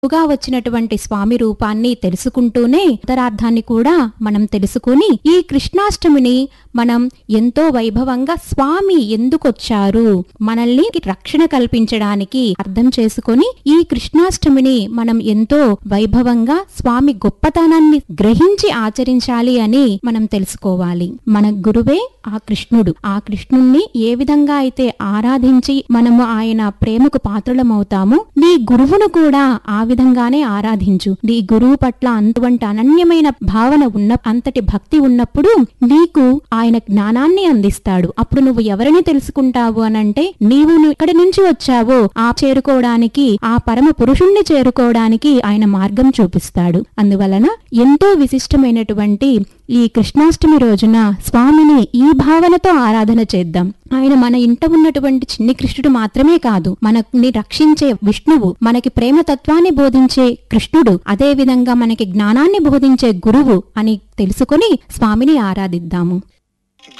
గా వచ్చినటువంటి స్వామి రూపాన్ని తెలుసుకుంటూనే ఉత్తరార్థాన్ని కూడా మనం తెలుసుకుని ఈ కృష్ణాష్టమిని మనం ఎంతో వైభవంగా స్వామి ఎందుకొచ్చారు మనల్ని రక్షణ కల్పించడానికి అర్థం చేసుకొని ఈ కృష్ణాష్టమిని మనం ఎంతో వైభవంగా స్వామి గొప్పతనాన్ని గ్రహించి ఆచరించాలి అని మనం తెలుసుకోవాలి మన గురువే ఆ కృష్ణుడు ఆ కృష్ణుణ్ణి ఏ విధంగా అయితే ఆరాధించి మనము ఆయన ప్రేమకు పాత్రలమవుతామో నీ గురువును కూడా ఆ విధంగానే ఆరాధించు నీ గురువు పట్ల అటువంటి అనన్యమైన భావన ఉన్న అంతటి భక్తి ఉన్నప్పుడు నీకు ఆయన జ్ఞానాన్ని అందిస్తాడు అప్పుడు నువ్వు ఎవరిని తెలుసుకుంటావు అనంటే నీవు ను- ఎక్కడి నుంచి వచ్చావో ఆ చేరుకోవడానికి ఆ పరమ పురుషుణ్ణి చేరుకోవడానికి ఆయన మార్గం చూపిస్తాడు అందువలన ఎంతో విశిష్టమైనటువంటి ఈ కృష్ణాష్టమి రోజున స్వామిని ఈ భావనతో ఆరాధన చేద్దాం ఆయన మన ఇంట ఉన్నటువంటి చిన్ని కృష్ణుడు మాత్రమే కాదు మనని రక్షించే విష్ణువు మనకి ప్రేమ తత్వాన్ని బోధించే కృష్ణుడు అదే విధంగా మనకి జ్ఞానాన్ని బోధించే గురువు అని తెలుసుకొని స్వామిని ఆరాధిద్దాము